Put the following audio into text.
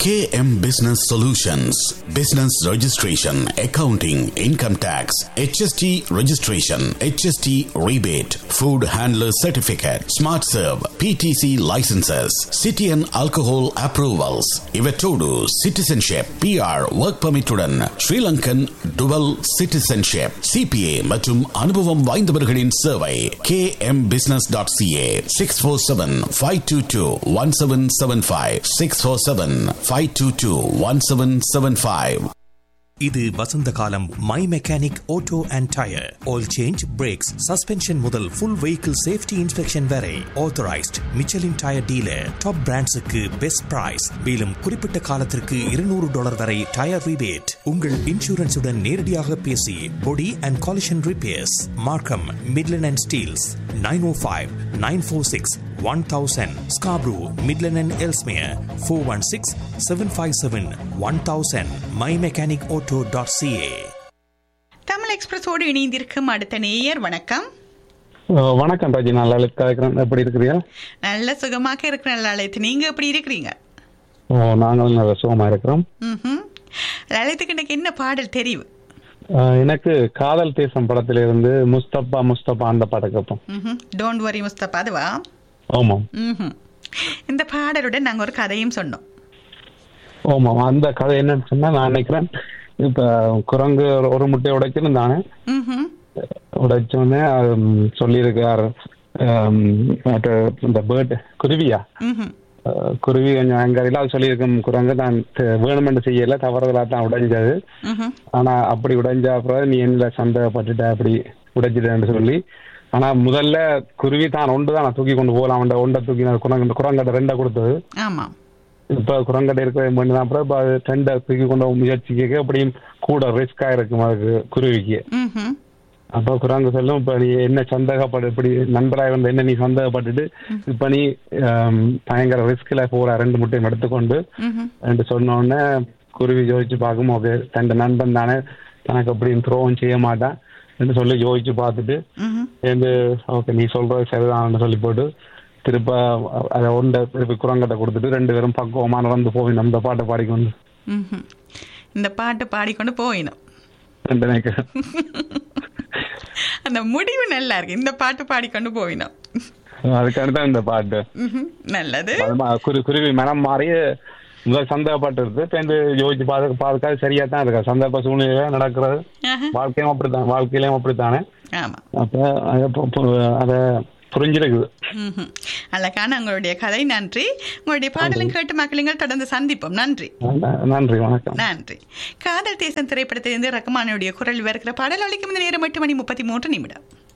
KM Business Solutions Business Registration, Accounting, Income Tax, HST Registration, HST Rebate, Food Handler Certificate, Smart Serve, PTC Licenses, City and Alcohol Approvals, Ivetodu Citizenship, PR Work Permit உடன் Sri Lankan Dual Citizenship, CPA மற்றும் அனுபவம் வாய்ந்தவர்களின் சேவை kmbusiness.ca 647-522-1775 647-522-1775 இது வசந்த காலம் my mechanic auto and tyre oil change brakes suspension முதல் full vehicle safety inspection வரை authorised Michelin tyre dealer top பிராண்ட்ஸுக்கு பெஸ்ட் பிரைஸ் மேலும் குறிப்பிட்ட காலத்திற்கு இருநூறு டாலர் வரை டயர் ரிபேட் உங்கள் இன்சூரன்ஸுடன் நேரடியாக பேசி body and collision repairs Markham Midland and Steeles nine o five nine four six one thousand Scarborough Midland and Ellesmere four one six seven five seven one thousand my mechanic auto dot CA Tamil எக்ஸ்பிரஸோடு இணைந்திருக்கும் அடுத்த நேயர் வணக்கம் அஹ் வணக்கம் ராஜி நான் லலித் கலைக்கிறேன் எப்படி இருக்கிறீங்க நல்ல சுகமாக இருக்கிற லலித் நீங்க எப்படி இருக்கிறீங்க ஓ நாங்களும் நல்ல சுகமா இருக்கிறோம் ம்ஹும். லலித்துக்கு இன்னைக்கு என்ன பாடல் தெரிவு அஹ் எனக்கு காதல் தேசம் படத்திலிருந்து முஸ்தபா முஸ்தபா அந்த பாட்டை கேட்போம் டோன்ட் வரி முஸ்தபா அதுவா ஆமாம் ம்ஹும். இந்த பாடலுடன் நாங்க ஒரு கதையும் சொன்னோம் ஆமாம் அந்த கதை என்னன்னு சொன்னா நான் நினைக்கிறேன் இப்ப குரங்கு ஒரு- ஒரு முட்டையை உடைச்சிருந்தானே ம்ஹும். உடைச்சோடனே சொல்லியிருக்கார் அம், மற்ற இந்த பேர்ட் குருவியா ம்ஹும். அஹ், குருவி கொஞ்சம் அங்கறையில் அது சொல்லியிருக்கும் குரங்கு நான் த- வேணுமென்று செய்யல தவறுதலா தான் உடைஞ்சது ம்ஹும். ஆனா அப்படி உடைஞ்ச அப்புறம் நீ என்ன சந்தேகப்பட்டுட்ட அப்படி உடைச்சிட்டேன்னு சொல்லி ஆனா முதல்ல குருவி தான் ஒன்று தான் நான் தூக்கி கொண்டு போகலாம் அந்த ஒன்றை தூக்கி நான் குரங்கு குரங்கட்டை ரெண்டை கொடுத்தது ஆமா இப்ப குரங்கட்டை இருக்கிற மணி தான் அப்புறம் இப்ப அது ரெண்டை தூக்கி கொண்டு போக முயற்சி கேட்க அப்படியும் கூட ரிஸ்கா இருக்கும் அதுக்கு குருவிக்கு ம்ஹும். அப்ப குரங்கு சொல்லும் இப்ப நீ என்ன சந்தேகப்படு இப்படி நண்பராக வந்து என்ன நீ சந்தேகப்பட்டுட்டு இப்ப நீ ஆம், பயங்கர ரிஸ்க்ல போற ரெண்டு முட்டையும் எடுத்துக்கொண்டு ம்ஹும். என்று சொன்ன உடனே குருவி யோசிச்சு பார்க்கும் அப்படியே தன் நண்பன் தானே தனக்கு அப்படி துரோகம் செய்ய மாட்டான் என்று சொல்லி யோசிச்சு பார்த்துட்டு ம்ஹும். சேர்ந்து ஓகே நீ சொல்றது சரிதான்னு சொல்லி போட்டு திருப்ப அதை ஒன்றை திருப்பி குரங்கட்டை கொடுத்துட்டு ரெண்டு பேரும் பக்குவமா நடந்து போய் அந்த பாட்டை பாடிக்கொண்டு ம்ஹும். இந்த பாட்டு பாடிக்கொண்டு போயிடும் ரெண்டு எனக்கு அந்த முடிவு நல்லா இருக்கு இந்த பாட்டு பாடிக்கொண்டு போயிடும் அதுக்கான தான் இந்த பாட்டு ம்ஹும். நல்லது அது மா- குரு குருவி மனம் மாறி முதல் சந்தேகப்பட்டு இருக்கு இப்ப இந்த யோசிச்சு பார்த்து பார்க்க சரியா தான் இருக்கா சந்தர்ப்ப சூழ்நிலை நடக்கிறது ஆஹா. வாழ்க்கையும் அப்படித்தான் வாழ்க்கையிலும் அப்படித்தானே ஆமா அப்ப அத பு- பு- அத புரிஞ்சிருக்குது ம்ஹும். அழகான உங்களுடைய கதை நன்றி உங்களுடைய பாடலும் கேட்டு மக்களுங்கள் தொடர்ந்து சந்திப்போம் நன்றி ந- நன்றி வணக்கம் நன்றி காதல் தேசம் திரைப்படத்திலிருந்து ரகுமானுடைய குரல் வருகிற பாடல் ஒழிக்கும் இந்த நேரம் எட்டு மணி முப்பத்தி மூன்று நிமிடம்